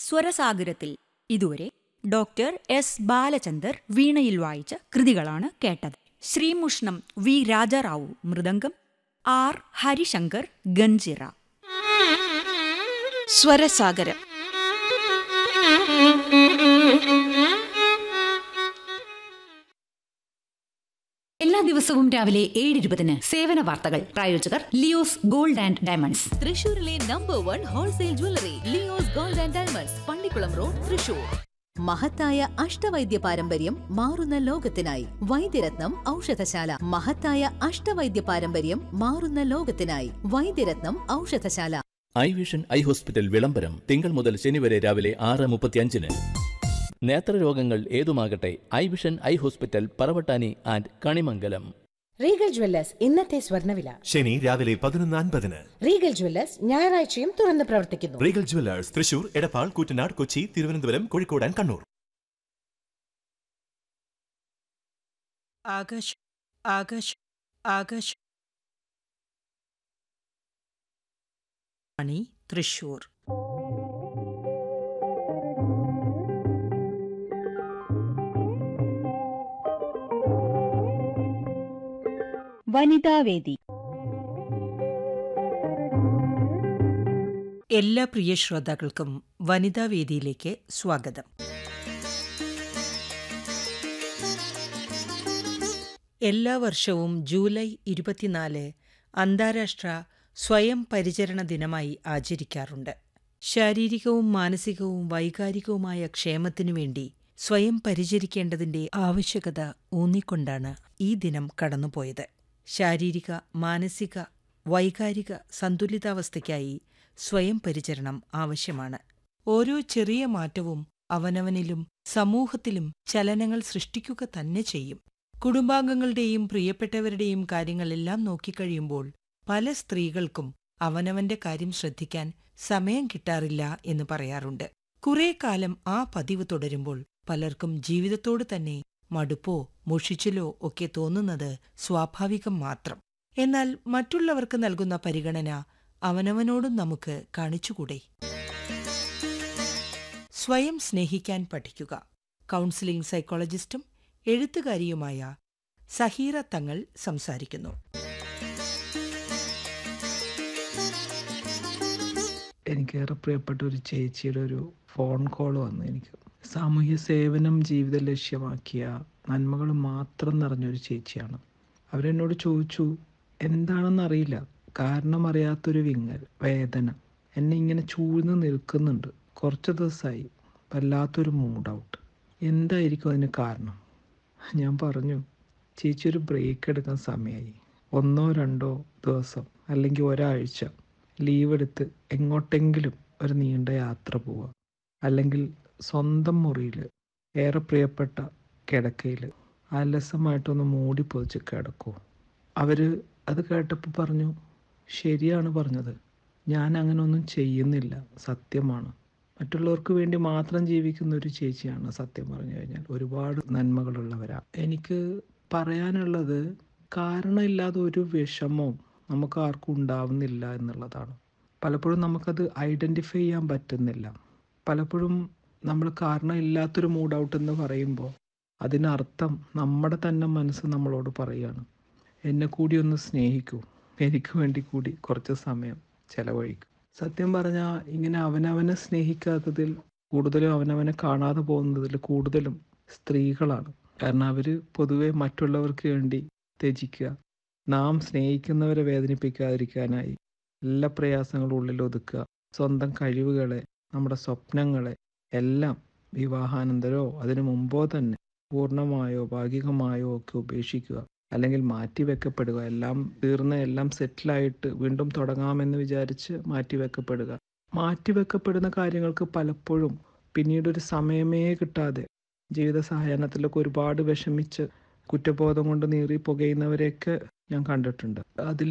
സ്വരസാഗരത്തിൽ ഇതുവരെ doctor S Balachandar വീണയിൽ വായിച്ച കൃതികളാണ് കേട്ടത് ശ്രീമുഷ്ണം വി രാജാറാവു മൃദംഗം ആർ ഹരിശങ്കർ ഗഞ്ചിറ സ്വരസാഗരം എല്ലാ ദിവസവും രാവിലെ ഏഴ് ഇരുപതിന് സേവന വാർത്തകൾ പ്രായോജകർ ലിയോസ് ഗോൾഡ് ആൻഡ് ഡയമണ്ട്സ് തൃശൂരിലെ number one wholesale jewellery Leo's gold and diamonds Pallikulam road Thrissur മഹത്തായ അഷ്ടവൈദ്യ പാരമ്പര്യം മാറുന്ന ലോകത്തിനായി വൈദ്യരത്നം ഔഷധശാല മഹത്തായ അഷ്ടവൈദ്യ പാരമ്പര്യം മാറുന്ന ലോകത്തിനായി വൈദ്യരത്നം ഔഷധശാല ഐ വിഷൻ ഐ ഹോസ്പിറ്റൽ വിളംബരം തിങ്കൾ മുതൽ ശനി വരെ രാവിലെ ആറ് മുപ്പത്തിയഞ്ചിന് നേത്രരോഗങ്ങൾ ഏതുമാകട്ടെ eye vision eye hospital Paravattani and Kanimangalam Regal jewellers ഇന്നത്തെ സ്വർണ്ണവില ശനി രാവിലെ പതിനൊന്ന് അൻപതിന് റീഗൽ ജ്വല്ലേഴ്സ് ഞായറാഴ്ചയും തുറന്ന് പ്രവർത്തിക്കുന്നു Regal jewellers Thrissur Edappal Koottanad Kochi Thiruvananthapuram Kozhikode and Kannur Akash Akash Akash മണി തൃശൂർ വനിതാവേദി എല്ലാ പ്രിയ ശ്രോതാക്കൾക്കും വനിതാ വേദിയിലേക്ക് സ്വാഗതം എല്ലാ വർഷവും ജൂലൈ ഇരുപത്തിനാല് അന്താരാഷ്ട്ര സ്വയം പരിചരണ ദിനമായി ആചരിക്കാറുണ്ട് ശാരീരികവും മാനസികവും വൈകാരികവുമായ ക്ഷേമത്തിനു വേണ്ടി സ്വയം പരിചരിക്കേണ്ടതിന്റെ ആവശ്യകത ഊന്നിക്കൊണ്ടാണ് ഈ ദിനം കടന്നുപോയത് ശാരീരിക മാനസിക വൈകാരിക സന്തുലിതാവസ്ഥയ്ക്കായി സ്വയം പരിചരണം ആവശ്യമാണ് ഓരോ ചെറിയ മാറ്റവും അവനവനിലും സമൂഹത്തിലും ചലനങ്ങൾ സൃഷ്ടിക്കുക തന്നെ ചെയ്യും കുടുംബാംഗങ്ങളുടെയും പ്രിയപ്പെട്ടവരുടെയും കാര്യങ്ങളെല്ലാം നോക്കിക്കഴിയുമ്പോൾ പല സ്ത്രീകൾക്കും അവനവന്റെ കാര്യം ശ്രദ്ധിക്കാൻ സമയം കിട്ടാറില്ല എന്ന് പറയാറുണ്ട് കുറെ കാലം ആ പതിവ് തുടരുമ്പോൾ പലർക്കും ജീവിതത്തോട് തന്നെ മടുപ്പോ മുഷിച്ചിലോ ഒക്കെ തോന്നുന്നത് സ്വാഭാവികം മാത്രം എന്നാൽ മറ്റുള്ളവർക്ക് നൽകുന്ന പരിഗണന അവനവനോടും നമുക്ക് കാണിച്ചുകൂടെ സ്വയം സ്നേഹിക്കാൻ പഠിക്കുക കൗൺസിലിംഗ് സൈക്കോളജിസ്റ്റും എഴുത്തുകാരിയുമായ സഹീറ തങ്ങൾ സംസാരിക്കുന്നു എനിക്കേറെ പ്രിയപ്പെട്ട ഒരു ചേച്ചിയുടെ ഒരു ഫോൺ കോൾ വന്നു എനിക്ക് സാമൂഹ്യ സേവനം ജീവിത ലക്ഷ്യമാക്കിയ നന്മകൾ മാത്രം നിറഞ്ഞൊരു ചേച്ചിയാണ് അവരെന്നോട് ചോദിച്ചു എന്താണെന്നറിയില്ല കാരണം അറിയാത്തൊരു വിങ്ങൽ വേദന എന്നെ ഇങ്ങനെ ചൂഴ്ന്ന് നിൽക്കുന്നുണ്ട് കുറച്ച് ദിവസമായി വല്ലാത്തൊരു മൂഡ് ഔട്ട് എന്തായിരിക്കും അതിന് കാരണം ഞാൻ പറഞ്ഞു ചേച്ചി ഒരു ബ്രേക്ക് എടുക്കാൻ സമയമായി ഒന്നോ രണ്ടോ ദിവസം അല്ലെങ്കിൽ ഒരാഴ്ച ലീവ് എടുത്ത് എങ്ങോട്ടെങ്കിലും ഒരു നീണ്ട യാത്ര പോവുക അല്ലെങ്കിൽ സ്വന്തം മുറിയിൽ ഏറെ പ്രിയപ്പെട്ട കിടക്കയിൽ അലസമായിട്ടൊന്ന് മൂടി പൊതിച്ച് കിടക്കുമോ അവർ അത് കേട്ടപ്പോൾ പറഞ്ഞു ശരിയാണ് പറഞ്ഞത് ഞാൻ അങ്ങനെ ഒന്നും ചെയ്യുന്നില്ല സത്യമാണ് മറ്റുള്ളവർക്ക് വേണ്ടി മാത്രം ജീവിക്കുന്ന ഒരു ചേച്ചിയാണ് സത്യം പറഞ്ഞു കഴിഞ്ഞാൽ ഒരുപാട് നന്മകളുള്ളവരാണ് എനിക്ക് പറയാനുള്ളത് കാരണമില്ലാതെ ഒരു വിഷമവും നമുക്ക് ആർക്കും ഉണ്ടാവുന്നില്ല എന്നുള്ളതാണ് പലപ്പോഴും നമുക്കത് ഐഡൻറ്റിഫൈ ചെയ്യാൻ പറ്റുന്നില്ല പലപ്പോഴും നമ്മൾ കാരണമില്ലാത്തൊരു മൂഡ് ഔട്ട് എന്ന് പറയുമ്പോൾ അതിനർത്ഥം നമ്മുടെ തന്നെ മനസ്സ് നമ്മളോട് പറയുകയാണ് എന്നെ കൂടി ഒന്ന് സ്നേഹിക്കൂ എനിക്ക് വേണ്ടി കൂടി കുറച്ച് സമയം ചെലവഴിക്കും സത്യം പറഞ്ഞാൽ ഇങ്ങനെ അവനവനെ സ്നേഹിക്കാത്തതിൽ കൂടുതലും അവനവനെ കാണാതെ പോകുന്നതിൽ കൂടുതലും സ്ത്രീകളാണ് കാരണം അവർ പൊതുവെ മറ്റുള്ളവർക്ക് വേണ്ടി ത്യജിക്കുക നാം സ്നേഹിക്കുന്നവരെ വേദനിപ്പിക്കാതിരിക്കാനായി എല്ലാ പ്രയാസങ്ങളും ഉള്ളിൽ ഒതുക്കുക സ്വന്തം കഴിവുകളെ നമ്മുടെ സ്വപ്നങ്ങളെ എല്ലാം വിവാഹാനന്തരോ അതിനു മുമ്പോ തന്നെ പൂർണ്ണമായോ ഭാഗികമായോ ഒക്കെ ഉപേക്ഷിക്കുക അല്ലെങ്കിൽ മാറ്റിവെക്കപ്പെടുക എല്ലാം തീർന്ന് എല്ലാം സെറ്റിലായിട്ട് വീണ്ടും തുടങ്ങാമെന്ന് വിചാരിച്ച് മാറ്റിവെക്കപ്പെടുക മാറ്റിവെക്കപ്പെടുന്ന കാര്യങ്ങൾക്ക് പലപ്പോഴും പിന്നീട് ഒരു സമയമേ കിട്ടാതെ ജീവിത സായാഹ്നത്തിലൊക്കെ ഒരുപാട് വിഷമിച്ച് കുറ്റബോധം കൊണ്ട് നീറി പുകയുന്നവരെയൊക്കെ ഞാൻ കണ്ടിട്ടുണ്ട് അതിൽ